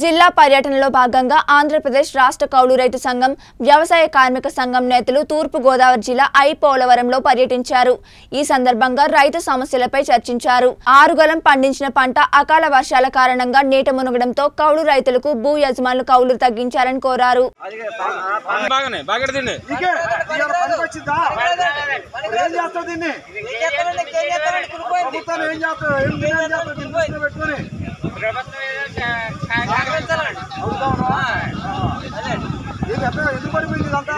జిల్లా పర్యటనలో భాగంగా ఆంధ్రప్రదేశ్ రాష్ట్ర కౌలు రైతు సంఘం వ్యవసాయ కార్మిక సంఘం నేతలు తూర్పు గోదావరి జిల్లా ఐ పోలవరంలో పర్యటించారు ఈ సందర్భంగా రైతు సమస్యలపై చర్చించారు ఆరుగలం పండించిన పంట అకాల వర్షాల కారణంగా నీట మునగడంతో కౌలు రైతులకు భూ యజమానులు కౌలు తగ్గించాలని కోరారు బాగానే బాగా తిండి నీకే ఇవాళ పనికి వచ్చిందా ఇప్పుడు ఏం చేస్తావు దీన్ని ప్రభుత్వం ఏం చేస్తావు ఏం ఏం చేస్తావు దీన్ని దృష్టిలో పెట్టుకొని అవుతావునా? ఇది ఎక్కడ ఎందుకు పడిపోయింది ఇదంతా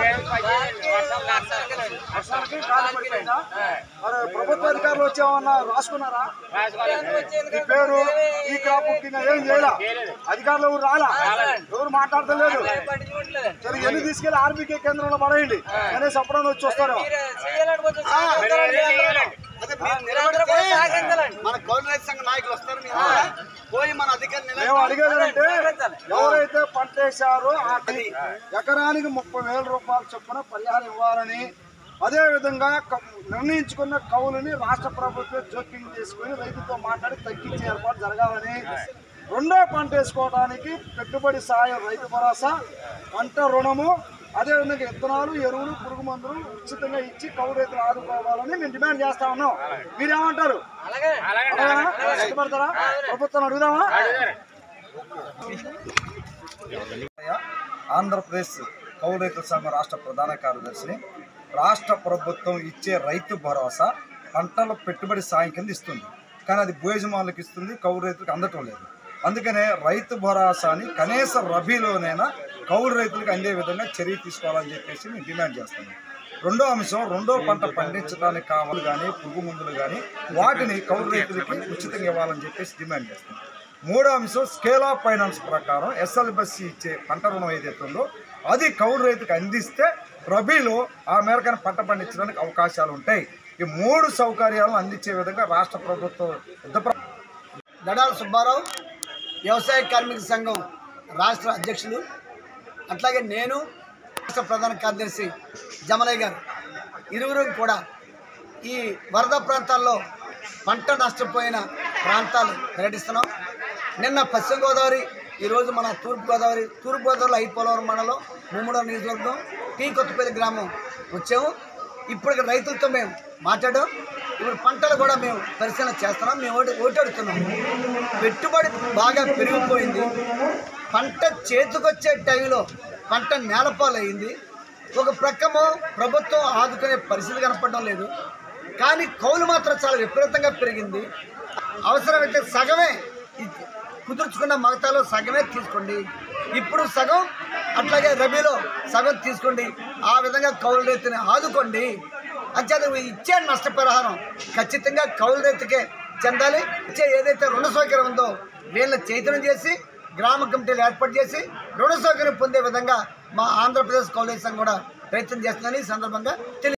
వర్షాలకి కాలు పడిపోయిందా మరి ప్రభుత్వ అధికారులు వచ్చేమన్నా రాసుకున్నారా ఈ పేరు ఈ క్రాప్ బుకింగ్ ఏం చేయలా అధికారులు ఎవరు రాలా ఎవరు మాట్లాడతలేదు సరే ఎన్ని తీసుకెళ్లి ఆర్బీకే కేంద్రంలో పడేయండి అనేసి అప్పుడన్నా వచ్చి వస్తారు మన కౌలు రైతు సంఘ నాయకులు వస్తారు మీ ఊళ్ళో. పోయి మన అధికారులు మేము అడిగేదంటే ఎవరైతే పంట వేశారో ఆ కి- ఎకరానికి ముప్పై వేల రూపాయలు చొప్పున పరిహారం ఇవ్వాలని అదే విధంగా క- నిర్ణయించుకున్న కౌలుని రాష్ట్ర ప్రభుత్వం జోక్యం చేసుకుని రైతుతో మాట్లాడి తగ్గించే ఏర్పాటు జరగాలని రెండో పంట వేసుకోవడానికి పెట్టుబడి సాయం రైతు భరోసా పంట రుణము అదేవిధంగా విత్తనాలు ఎరువులు పురుగు మందులు ఉచితంగా ఇచ్చి కౌలు రైతులు ఆదుకోవాలని మేము డిమాండ్ చేస్తా ఉన్నాం మీరేమంటారు అలాగేనా? ఇష్టపడతారా ప్రభుత్వం అడుగుదామా ఆంధ్రప్రదేశ్ కౌలు రైతుల సంఘం రాష్ట్ర ప్రధాన కార్యదర్శిని రాష్ట్ర ప్రభుత్వం ఇచ్చే రైతు భరోసా పంటల పెట్టుబడి సాయం కింద ఇస్తుంది కానీ అది భూయజమానులకు ఇస్తుంది కౌలు రైతులకు అందటం లేదు అందుకనే రైతు భరోసాని కనీస రబీలోనైనా కౌలు రైతులకు అందే విధంగా చర్య తీసుకోవాలని చెప్పేసి మేము డిమాండ్ చేస్తున్నాం రెండో అంశం రెండో పంట పండించడానికి కావాలి కానీ పురుగు మందులు కానీ వాటిని కౌలు రైతులకి ఉచితంగా ఇవ్వాలని చెప్పేసి డిమాండ్ చేస్తున్నాం మూడో అంశం స్కేల్ ఆఫ్ ఫైనాన్స్ ప్రకారం ఎస్ఎల్బిసి ఇచ్చే పంట రుణం ఏదైతే ఉందో అది కౌలు రైతుకు అందిస్తే రబీలో ఆ మేరకైన పంట పండించడానికి అవకాశాలు ఉంటాయి ఈ మూడు సౌకర్యాలను అందించే విధంగా రాష్ట్ర ప్రభుత్వం యుద్ధ ప్ర- దడాల సుబ్బారావు వ్యవసాయ కార్మిక సంఘం రాష్ట్ర అధ్యక్షులు అట్లాగే నేను రాష్ట్ర ప్రధాన కార్యదర్శి జమలయ్య గారు ఇరువురు కూడా ఈ వరద ప్రాంతాల్లో పంట నష్టపోయిన ప్రాంతాలు పర్యటిస్తున్నాం నిన్న పశ్చిమ గోదావరి ఈరోజు మన తూర్పు గోదావరి తూర్పు గోదావరిలో ఐపోలవరం మండలం ముమ్మడ నియోజకవర్గం టీ కొత్తపల్లి గ్రామం వచ్చాము ఇప్పుడు రైతులతో మేము మాట్లాడాం ఇప్పుడు పంటలు కూడా మేము పరిశీలన చేస్తున్నాం మేము ఓటు ఓటాడుతున్నాం పెట్టుబడి బాగా పెరిగిపోయింది పంట చేతికొచ్చే టైంలో పంట నేలపాలయ్యింది ఒక ప్రక్కమో ప్రభుత్వం ఆదుకునే పరిస్థితి కనపడడం లేదు కానీ కౌలు మాత్రం చాలా విపరీతంగా పెరిగింది అవసరమైతే సగమే ఇ- కుదుర్చుకున్న మగతాలో సగమే తీసుకోండి ఇప్పుడు సగం అట్లాగే రబీలో సగం తీసుకోండి ఆ విధంగా కౌలు రైతుని ఆదుకోండి అంచేత ఇచ్చే నష్టపరిహారం ఖచ్చితంగా కౌలు రైతుకే చెందాలి ఇచ్చే ఏదైతే రుణ సౌకర్యం ఉందో వీళ్ళని చైతన్యం చేసి గ్రామ కమిటీలు ఏర్పాటు చేసి రుణ సౌకర్యం పొందే విధంగా మా ఆంధ్రప్రదేశ్ కౌలు రైతు సంఘం కూడా ప్రయత్నం చేస్తుందని ఈ సందర్భంగా తెలియ